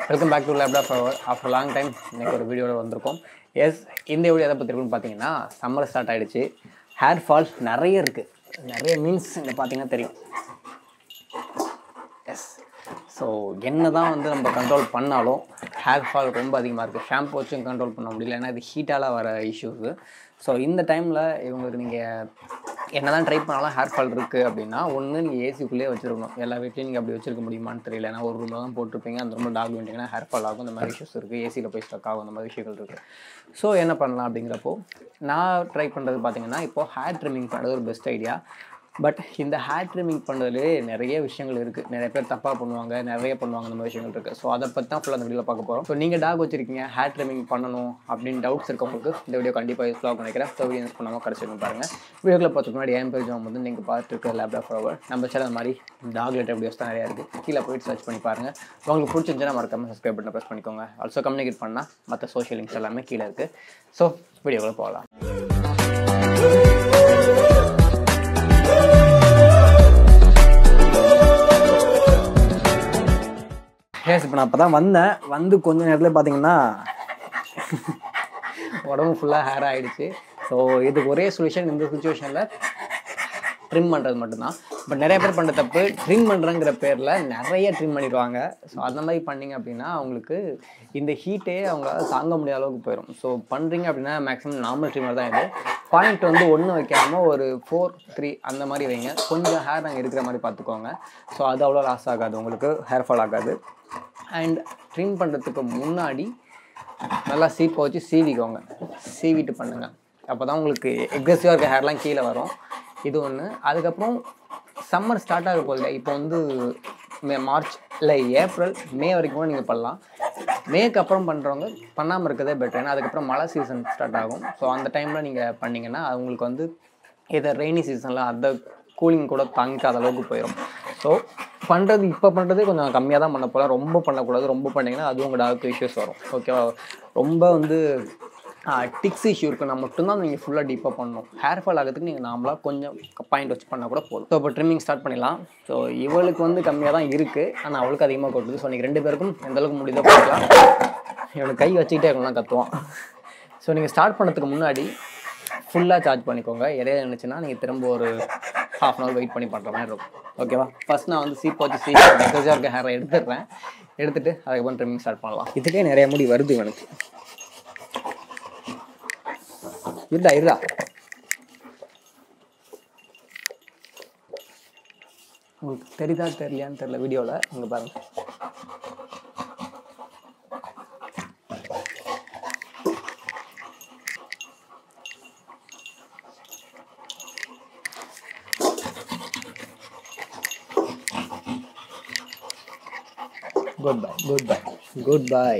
Welcome back to laptop power after long time இன்னைக்கு ஒரு வீடியோவில் வந்திருக்கோம் எஸ் இந்த வீடியோ எதை பற்றி இருக்குன்னு பார்த்தீங்கன்னா சம்மர் ஸ்டார்ட் ஆயிடுச்சு ஹேர் ஃபால் நிறைய இருக்குது நிறைய மீன்ஸ் இங்கே பார்த்தீங்கன்னா தெரியும் எஸ் ஸோ என்ன தான் வந்து நம்ம கண்ட்ரோல் பண்ணாலும் ஹேர் ஃபால் ரொம்ப அதிகமாக இருக்குது ஷாம்பு வச்சும் கண்ட்ரோல் பண்ண முடியல ஏன்னா இது ஹீட்டால் வர இஷ்யூஸு ஸோ இந்த டைமில் இவங்களுக்கு நீங்கள் என்ன தான் ட்ரை பண்ணாலும் ஹேர் ஃபால் இருக்குது அப்படின்னா ஒன்று நீங்கள் ஏசிக்குள்ளேயே வச்சுருக்கணும் எல்லா வீட்லையும் நீங்கள் அப்படி வச்சிருக்க முடியுமான்னு தெரியல ஏன்னா ஒரு ரூமில் தான் போட்டிருப்பீங்க அந்த ரூமில் டாக் வேண்டிங்கன்னா ஹேர் ஃபால் ஆகும் இந்த மாதிரி இஷ்யூஸ் இருக்குது ஏசியில் போய் ஸ்டக் ஆகும் அந்த மாதிரி விஷயங்கள் இருக்குது ஸோ என்ன பண்ணலாம் அப்படிங்கிறப்போ நான் ட்ரை பண்ணுறது பார்த்தீங்கன்னா இப்போது ஹேர் ட்ரிம்மிங் பண்ணுறது ஒரு பெஸ்ட் ஐடியா பட் இந்த ஹேர் ட்ரிம்மிங் பண்ணுறதுலே நிறைய விஷயங்கள் இருக்குது நிறைய பேர் தப்பாக பண்ணுவாங்க நிறைய பண்ணுவாங்க அந்த மாதிரி விஷயங்கள் இருக்குது ஸோ அதை பற்றி தான் ஃபுல்லாக அந்த வீடியோவில் பார்க்க போகிறோம் ஸோ நீங்கள் டாக் வச்சிருக்கீங்க ஹேர் ட்ரிம்மிங் பண்ணணும் அப்படின்னு டவுட்ஸ் இருக்கவங்களுக்கு இந்த வீடியோ கண்டிப்பாக யூஸ்ஃபுல்லாக நினைக்கிறேன் ஸோ வீடியோ யூஸ் பண்ணாமல் கிடச்சிருக்கும் பாருங்கள் வீடியோக்குள்ள பார்த்துக்கு முன்னாடி என் பேர் ஜாம் வந்து நீங்கள் பார்த்துட்டு இருக்க லேப்டாப் ஃபார்வர் நம்ம சேனல் மாதிரி டாக் ரிலேட்டட் வீடியோஸ் தான் நிறையா இருக்குது கீழே போயிட்டு சர்ச் பண்ணி பாருங்கள் உங்களுக்கு பிடிச்சிருந்துச்சுன்னா மறக்காமல் சப்ஸ்கிரைப் பண்ண ப்ரெஸ் பண்ணிக்கோங்க ஆல்சோ கம்யூனிகேட் பண்ணால் மற்ற சோஷியல் லிங்க்ஸ் எல்லாமே கீழே இருக்குது ஸோ வீடியோக்குள்ளே போகலாம் எஸ் இப்போ நான் அப்போ தான் வந்தேன் வந்து கொஞ்ச நேரத்தில் பார்த்தீங்கன்னா உடம்பு ஃபுல்லாக ஹேர் ஆகிடுச்சு ஸோ இதுக்கு ஒரே சொல்யூஷன் இந்த சுச்சுவேஷனில் ட்ரிம் பண்ணுறது மட்டும்தான் பட் நிறைய பேர் பண்ணுற தப்பு ட்ரிம் பண்ணுறங்கிற பேரில் நிறைய ட்ரிம் பண்ணிடுவாங்க ஸோ அந்த மாதிரி பண்ணிங்க அப்படின்னா அவங்களுக்கு இந்த ஹீட்டே அவங்களால தாங்க முடியாத அளவுக்கு போயிடும் ஸோ பண்ணுறீங்க அப்படின்னா மேக்ஸிமம் நார்மல் ட்ரிம்மர் தான் இது பாயிண்ட் வந்து ஒன்று வைக்காமல் ஒரு ஃபோர் த்ரீ அந்த மாதிரி வைங்க கொஞ்சம் ஹேர் அங்கே இருக்கிற மாதிரி பார்த்துக்கோங்க ஸோ அது அவ்வளோ லாஸ் ஆகாது உங்களுக்கு ஹேர் ஃபால் ஆகாது அண்ட் ட்ரிம் பண்ணுறதுக்கு முன்னாடி நல்லா சீப்பை வச்சு சீவிக்கோங்க சீவிட்டு பண்ணுங்கள் அப்போ தான் உங்களுக்கு எக்ஸசிவாக இருக்க ஹேர்லாம் கீழே வரும் இது ஒன்று அதுக்கப்புறம் சம்மர் ஸ்டார்ட் ஆக போகுது இப்போ வந்து மே மார்ச் இல்லை ஏப்ரல் மே வரைக்கும் கூட நீங்கள் பண்ணலாம் மேக்கு அப்புறம் பண்ணுறவங்க பண்ணாமல் இருக்கிறதே பெட்டர் ஏன்னா அதுக்கப்புறம் மழை சீசன் ஸ்டார்ட் ஆகும் ஸோ அந்த டைமில் நீங்கள் பண்ணிங்கன்னா அது உங்களுக்கு வந்து இதை ரெய்னி சீசனில் அந்த கூலிங் கூட தாங்கிக்காத அளவுக்கு போயிடும் ஸோ பண்ணுறது இப்போ பண்ணுறதே கொஞ்சம் கம்மியாக தான் பண்ண போகலாம் ரொம்ப பண்ணக்கூடாது ரொம்ப பண்ணிங்கன்னா அது உங்கள் டாக்கு இஷ்யூஸ் வரும் ஓகேவா ரொம்ப வந்து டிக்ஸ் இஷ்யூ இருக்குன்னா மட்டும்தான் நீங்கள் ஃபுல்லாக டீப்பாக பண்ணணும் ஹேர் ஃபால் ஆகிறதுக்கு நீங்கள் நார்மலாக கொஞ்சம் பாயிண்ட் வச்சு பண்ணால் கூட போதும் ஸோ இப்போ ட்ரிம்மிங் ஸ்டார்ட் பண்ணிடலாம் ஸோ இவளுக்கு வந்து கம்மியாக தான் இருக்குது ஆனால் அவளுக்கு அதிகமாக கொட்டுது ஸோ நீங்கள் ரெண்டு பேருக்கும் எந்த அளவுக்கு முடியுதோ பண்ணிக்கலாம் இவனுக்கு கை வச்சுக்கிட்டே இருக்கணும் கத்துவான் ஸோ நீங்கள் ஸ்டார்ட் பண்ணுறதுக்கு முன்னாடி ஃபுல்லாக சார்ஜ் பண்ணிக்கோங்க இடையில இருந்துச்சுன்னா நீங்கள் திரும்ப ஒரு ஹாஃப் அன் ஹவர் வெயிட் பண்ணி பண்ணுற மாதிரி இருக்கும் ஓகேவா ஃபஸ்ட் நான் வந்து சீப் வச்சு சீப் எக்ஸஸாக இருக்க ஹேரை எடுத்துடுறேன் எடுத்துட்டு அதுக்கப்புறம் ட்ரிம்மிங் ஸ்டார்ட் பண்ணலாம் இதுக்கே நிறைய முடி வருது எனக்கு இருடா இருடா உங்களுக்கு தெரியுதா தெரியலையான்னு தெரியல வீடியோவில் இங்கே பாருங்க goodbye goodbye goodbye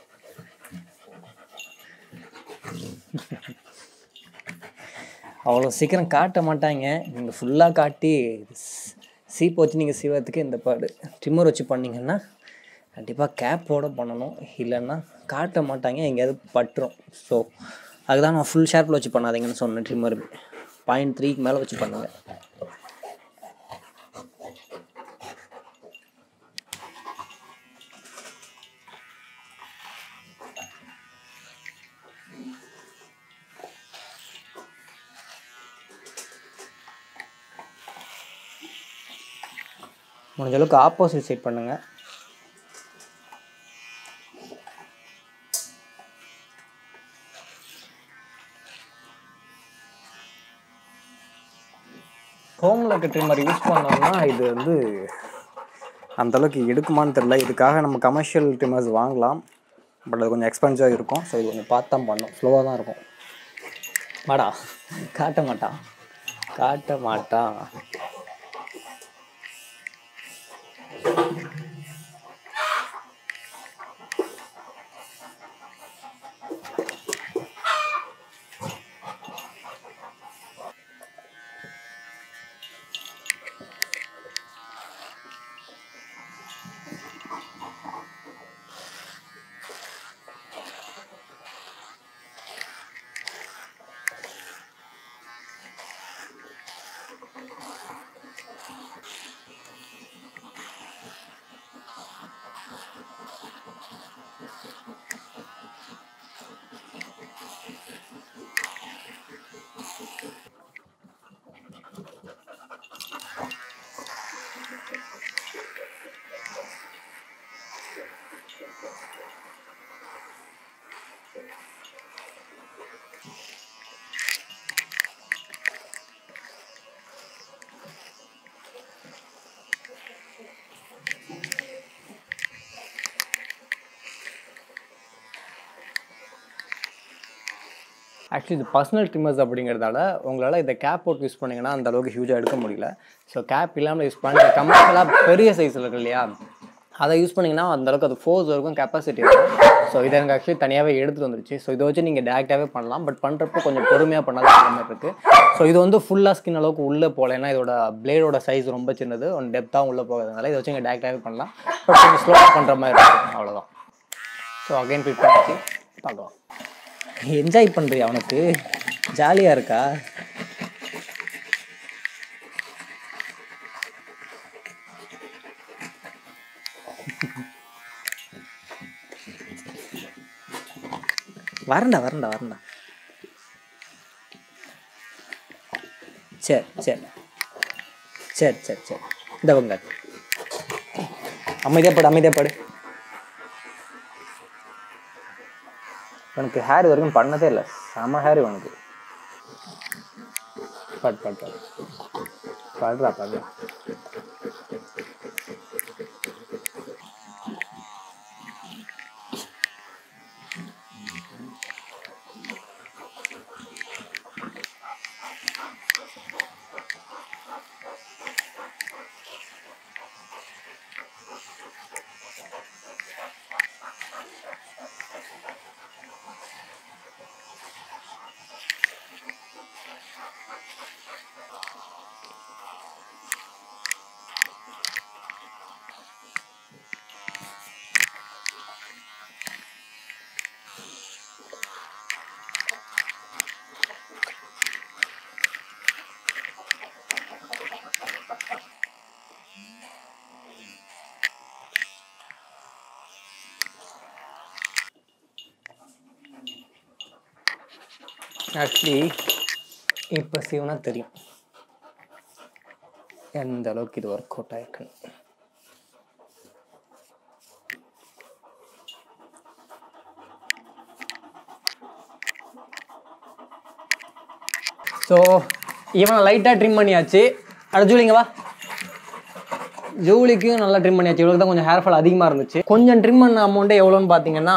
அவ்வளோ சீக்கிரம் காட்ட மாட்டாங்க நீங்கள் ஃபுல்லாக காட்டி சீப் வச்சு நீங்கள் சீவறதுக்கு இந்த பாடு ட்ரிம்மர் வச்சு பண்ணிங்கன்னா கண்டிப்பாக கேப்போட பண்ணணும் இல்லைன்னா காட்ட மாட்டாங்க எங்கேயாவது பட்டுரும் ஸோ அதுதான் நான் ஃபுல் ஷேப்பில் வச்சு பண்ணாதீங்கன்னு சொன்னேன் ட்ரிம்மர் பாயிண்ட் த்ரீக்கு மேலே வச்சு பண்ணுங்க முடிஞ்ச அளவுக்கு ஆப்போசிட் சைட் பண்ணுங்க ஹோமில் இருக்க ட்ரிம்மர் யூஸ் பண்ணோம்னா இது வந்து அந்த அளவுக்கு எடுக்குமான்னு தெரில இதுக்காக நம்ம கமர்ஷியல் ட்ரிம்மர்ஸ் வாங்கலாம் பட் அது கொஞ்சம் எக்ஸ்பென்சிவாக இருக்கும் ஸோ இது கொஞ்சம் பார்த்து தான் பண்ணும் ஸ்லோவாக தான் இருக்கும் வாடா காட்ட மாட்டான் காட்ட மாட்டான் ஆக்சுவலி இது பர்சனல் ட்ரிம்மர்ஸ் அப்படிங்கிறதால உங்களால் இந்த கேப் போட்டு யூஸ் பண்ணிங்கன்னா அந்த அளவுக்கு ஹியூஜாக எடுக்க முடியல ஸோ கேப் இல்லாமல் யூஸ் பண்ணி கமர்ஷியலாக பெரிய சைஸில் இருக்கு இல்லையா அதை யூஸ் பண்ணிங்கன்னா அந்த அளவுக்கு அது ஃபோர்ஸ் இருக்கும் கெப்பாசிட்டி இருக்கும் ஸோ இதை எனக்கு ஆக்சுவலி தனியாகவே எடுத்துகிட்டு வந்துருச்சு ஸோ இதை வச்சு நீங்கள் டேரெக்டாகவே பண்ணலாம் பட் பண்ணுறப்போ கொஞ்சம் பொறுமையாக பண்ணாத மாதிரி இருக்குது ஸோ இது வந்து ஃபுல்லாக ஸ்கின் அளவுக்கு உள்ளே போகல ஏன்னா இதோட பிளேடோட சைஸ் ரொம்ப சின்னது ஒன் டெப்த்தாக உள்ளே போகிறதுனால இதை வச்சு நீங்கள் டேரெக்டாகவே பண்ணலாம் பட் கொஞ்சம் ஸ்லோவாக பண்ணுற மாதிரி இருக்கும் அவ்வளோதான் ஸோ அகைன் ஃபிட் பண்ணிச்சு பார்க்கலாம் என்ஜாய் பண்ணுறியா அவனுக்கு ஜாலியாக இருக்கா வரண்டா வரண்டா வரண்டா சரி சரி சரி சரி சரி இந்த பங்க அமைதியாக படு அமைதியாக படு உனக்கு ஹேர் இது வரைக்கும் பண்ணதே இல்லை செம ஹேர் உனக்கு பட் பட் பட் படுறா படுறா ஆக்சுவலி இப்போ சிவனா தெரியும் எந்த அளவுக்கு இது ஒர்க் அவுட் ஆயிருக்குன்னு ஸோ இவனை லைட்டாக ட்ரிம் பண்ணியாச்சு அட ஜூலிங்க வா ஜூலிக்கும் நல்லா ட்ரிம் பண்ணியாச்சு இவளுக்கு தான் கொஞ்சம் ஹேர் ஃபால் அதிகமாக இருந்துச்சு கொஞ்சம் ட்ரிம் பண்ண அமௌண்ட்டே எவ்வளோன்னு பார்த்தீங்கன்னா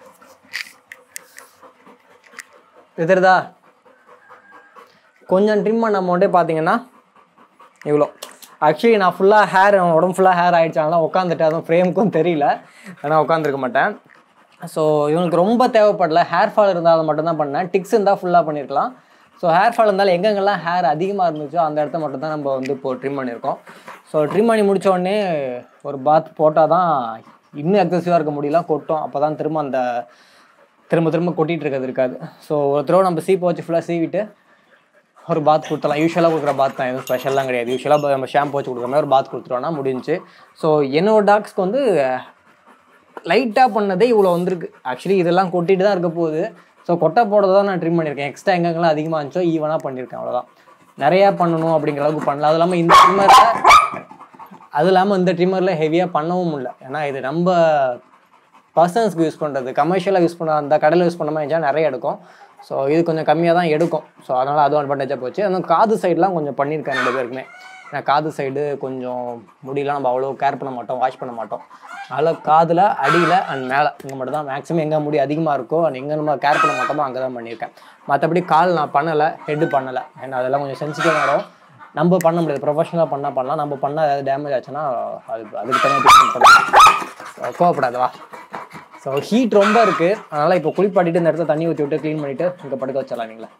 இது தெரியுதா கொஞ்சம் ட்ரிம் பண்ண அமௌண்ட்டே பார்த்தீங்கன்னா இவ்வளோ ஆக்சுவலி நான் ஃபுல்லாக ஹேர் உடம்பு ஃபுல்லாக ஹேர் ஆகிடுச்சாலாம் உட்காந்துட்டு அதுவும் ஃப்ரேமுக்கும் தெரியல ஆனால் உட்காந்துருக்க மாட்டேன் ஸோ இவங்களுக்கு ரொம்ப தேவைப்படல ஹேர் ஃபால் இருந்தால் மட்டும்தான் பண்ணேன் டிக்ஸ் இருந்தால் ஃபுல்லாக பண்ணியிருக்கலாம் ஸோ ஹேர் ஃபால் இருந்தாலும் எங்கெங்கெல்லாம் ஹேர் அதிகமாக இருந்துச்சோ அந்த இடத்த மட்டும் தான் நம்ம வந்து இப்போ ட்ரிம் பண்ணியிருக்கோம் ஸோ ட்ரிம் பண்ணி முடிச்ச உடனே ஒரு பாத் போட்டால் தான் இன்னும் எக்ஸசிவாக இருக்க முடியல கொட்டும் அப்போ தான் திரும்ப அந்த திரும்ப திரும்ப கொட்டிகிட்டு இருக்கிறது இருக்காது ஸோ ஒரு தடவை நம்ம சீப்பை வச்சு ஃபுல்லாக சீவிட்டு ஒரு பாத் கொடுத்தலாம் யூஸ்வலாக கொடுக்குற பாத் தான் எதுவும் ஸ்பெஷல்லாம் கிடையாது யூஸ்வலாக நம்ம ஷாம்பு வச்சு கொடுக்குற மாதிரி ஒரு பாத் கொடுத்துருவோம்னா முடிஞ்சுச்சு ஸோ என்னோட டாக்ஸ்க்கு வந்து லைட்டாக பண்ணதே இவ்வளோ வந்திருக்கு ஆக்சுவலி இதெல்லாம் கொட்டிட்டு தான் இருக்க போகுது ஸோ கொட்டை போடுறத தான் நான் ட்ரிம் பண்ணியிருக்கேன் எக்ஸ்ட்ரா எங்கெங்கெல்லாம் அதிகமாக இருந்துச்சோ ஈவனாக பண்ணியிருக்கேன் அவ்வளோதான் நிறையா பண்ணணும் அப்படிங்கிற அளவுக்கு பண்ணல அது இல்லாமல் இந்த ட்ரிம்மரில் அது இல்லாமல் இந்த ட்ரிம்மரில் ஹெவியாக பண்ணவும் முடியல ஏன்னா இது நம்ம பர்சன்ஸ்க்கு யூஸ் பண்ணுறது கமர்ஷியலாக யூஸ் பண்ண அந்த கடையில் யூஸ் பண்ண மாதிரி நிறைய எடுக்கும் ஸோ இது கொஞ்சம் கம்மியாக தான் எடுக்கும் ஸோ அதனால் அதுவும் அட்வான்டேஜாக போச்சு அதுவும் காது சைட்லாம் கொஞ்சம் பண்ணியிருக்கேன் ரெண்டு பேருக்குமே ஏன்னா காது சைடு கொஞ்சம் முடியெல்லாம் நம்ம அவ்வளோ கேர் பண்ண மாட்டோம் வாஷ் பண்ண மாட்டோம் அதனால் காதில் அடியில் அண்ட் மேலே இங்கே மட்டும் தான் மேக்ஸிமம் எங்கே முடி அதிகமாக இருக்கோ அண்ட் எங்கே நம்ம கேர் பண்ண மாட்டோமோ அங்கே தான் பண்ணியிருக்கேன் மற்றபடி கால் நான் பண்ணலை ஹெட்டு பண்ணலை ஏன்னா அதெல்லாம் கொஞ்சம் சென்சிட்டிவாக வரும் நம்ம பண்ண முடியாது ப்ரொஃபஷனலாக பண்ணால் பண்ணலாம் நம்ம பண்ணால் ஏதாவது டேமேஜ் ஆச்சுன்னா அது அதுக்கு தனியாக ட்ரீட்மெண்ட் பண்ணலாம் கோவப்படாது வா ஸோ ஹீட் ரொம்ப இருக்குது அதனால் இப்போ குளிப்பாட்டிட்டு இந்த இடத்துல தண்ணி ஊற்றி விட்டு க்ளீன் பண்ணிவிட்டு இங்கே படுக்க வச்சிடலாம் நீங்களே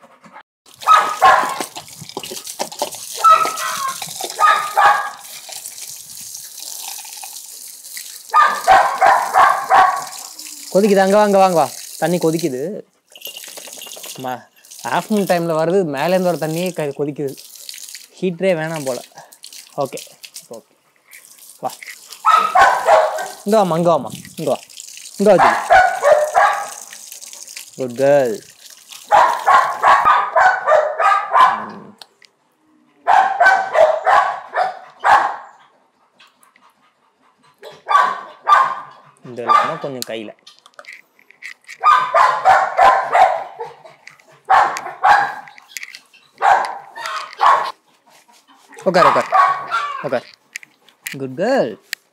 கொதிக்குது அங்கே வாங்க வாங்க வா தண்ணி கொதிக்குது மா ஆஃப்டர்நூன் டைமில் வருது மேலேருந்து வர தண்ணியே க கொதிக்குது ஹீட்டரே வேணாம் போல் ஓகே ஓகே வா இங்கே வாமா இங்கே வாமா இங்கே வா இங்கே வச்சு குட் கேர்ள் இது இல்லாமல் கொஞ்சம் கையில் உட்கார் உட்கார் உட்கார் குட் கேர்ள்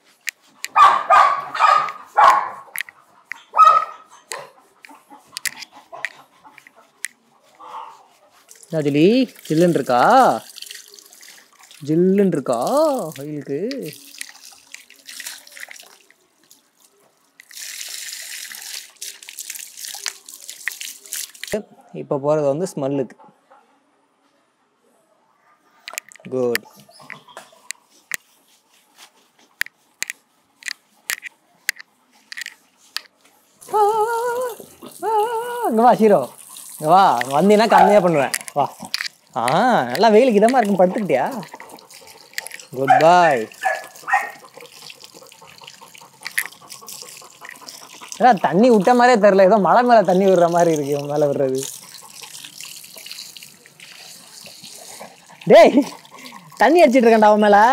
ராஜலி ஜில்லுன்னு இருக்கா ஜில்லுன்னு இருக்கா வெயிலுக்கு இப்போ போகிறது வந்து ஸ்மெல்லுக்கு குட் இங்கே வா ஹீரோ இங்கே வா வந்தீங்கன்னா கம்மியாக பண்ணுவேன் வா ஆ நல்லா வெயிலுக்கு இதமாக இருக்கும் படுத்துக்கிட்டியா குட் பாய் ஏன்னா தண்ணி விட்ட மாதிரியே தெரில ஏதோ மலை மேலே தண்ணி விடுற மாதிரி இருக்கு இவன் மேலே விடுறது டேய் தண்ணி அடிச்சிட்டு இருக்கேன்டா அவன் மேலே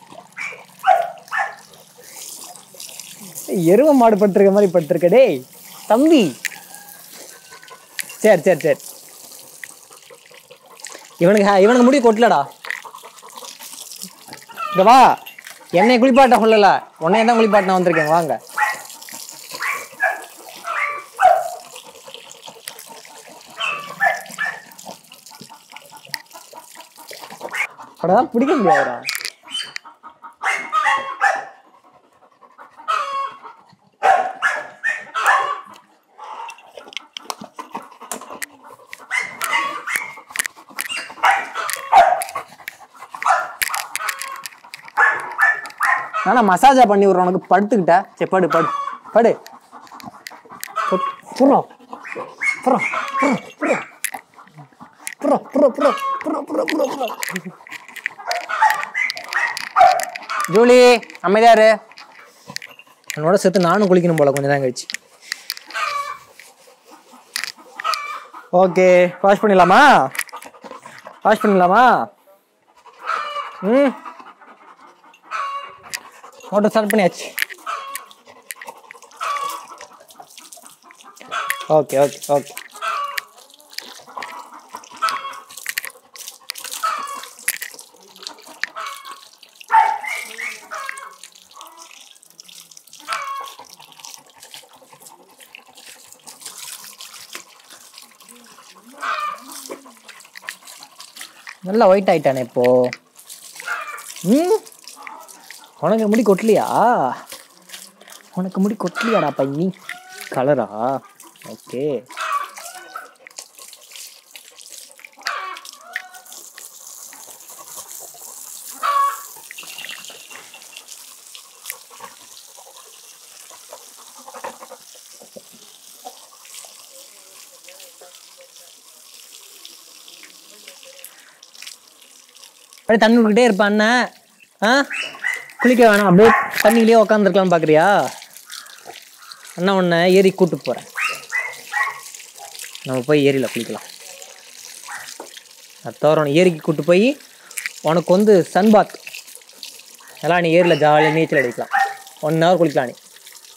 எருவ மாடு படுத்திருக்க மாதிரி படுத்திருக்க டேய் தம்பி சரி சரி சரி இவனுக்கு ஹே- இவனுக்கு முடி கொட்டலடா இங்க வா என்னை குளிப்பாட்ட சொல்லல உன்னைய தான் குளிப்பாட்ட நான் வந்திருக்கேன் வாங்க அதான் பிடிக்க முடியாதுடா நானா மசாஜா பண்ணி விடுறேன் உனக்கு படுத்துக்கிட்ட சரி படு படு படு படு. புறம் புறம் புறம் புறம் புறம் புறம் புறம் புறம் புறம் புறம் புறம் ஜூலி அமைதியாரு என்னோட சேர்த்து நானும் குளிக்கணும் போல கொஞ்சம் தான் கழிச்சு ஓகே வாஷ் பண்ணிடலாமா வாஷ் பண்ணிடலாமா ம் மோட்டர் ஸ்டார்ட் பண்ணியாச்சு ஓகே ஓகே ஓகே நல்லா ஒயிட் ஆயிட்டானே இப்போ ம் உனக்கு முடி கொட்டலையா உனக்கு முடி கொட்டலையாடா பையனி கலரா ஓகே அப்படியே தண்ணி விட்டுக்கிட்டே இருப்பான் அண்ணன் ஆ குளிக்க வேணாம் அப்படியே தண்ணியிலேயே உக்காந்துருக்கலாம் பார்க்குறியா அண்ணா உன்னை ஏரி கூட்டு போகிறேன் நம்ம போய் ஏரியில் குளிக்கலாம் அது தவிர உன்னை ஏரிக்கு கூட்டு போய் உனக்கு வந்து சன் பாத் எல்லாம் நீ ஏரியில் ஜாலியாக நீச்சல் அடிக்கலாம் ஒன் ஹவர் குளிக்கலாம் நீ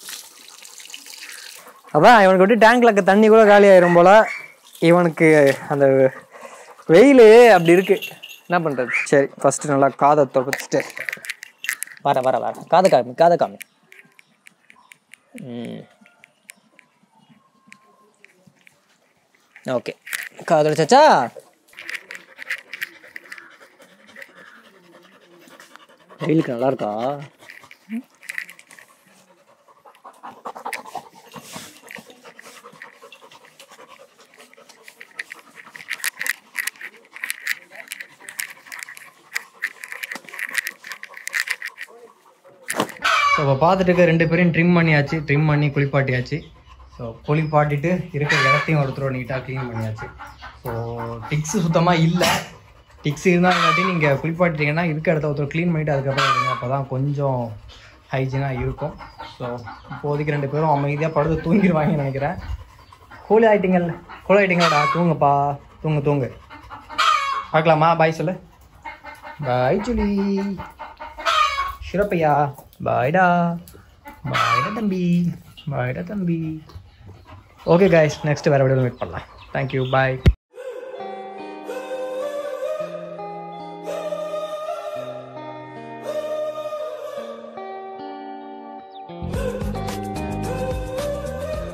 அதான் இவனுக்கு விட்டு டேங்க்ல இருக்க தண்ணி கூட காலி ஆயிரும் போல இவனுக்கு அந்த வெயில் அப்படி இருக்கு என்ன பண்றது சரி ஃபர்ஸ்ட் நல்லா காதை தொடச்சிட்டு வர வர வர காதை காமி காதை காமி ம் ஓகே காதடிச்சாச்சா வெயிலுக்கு நல்லா இருக்கா ஸோ இப்போ பார்த்துட்டு இருக்க ரெண்டு பேரையும் ட்ரிம் பண்ணியாச்சு ட்ரிம் பண்ணி குளிப்பாட்டியாச்சு ஸோ குளிப்பாட்டிட்டு இருக்கிற இடத்தையும் ஒருத்தர் நீட்டாக க்ளீன் பண்ணியாச்சு ஸோ டிக்ஸ் சுத்தமாக இல்லை டிக்ஸ் இருந்தால் இல்லாட்டி நீங்கள் குளிப்பாட்டிட்டீங்கன்னா இருக்க இடத்த ஒருத்தர் க்ளீன் பண்ணிவிட்டு அதுக்கப்புறம் எடுங்க அப்போ தான் கொஞ்சம் ஹைஜீனாக இருக்கும் ஸோ இப்போதைக்கு ரெண்டு பேரும் அமைதியாக படுத்து தூங்கிடுவாங்கன்னு நினைக்கிறேன் கூலி ஆயிட்டீங்கல்ல கூலி ஆயிட்டீங்களாடா தூங்குப்பா தூங்கு தூங்கு பார்க்கலாமா பாய் சொல்லு பாய் ஜுலி சிறப்பையா பாய்டா பாய்டா தம்பி பாய்டா தம்பி ஓகே கைஸ் நெக்ஸ்ட் வேறு வீடியோவில் மீட் பண்ணலாம் தேங்க்யூ பாய்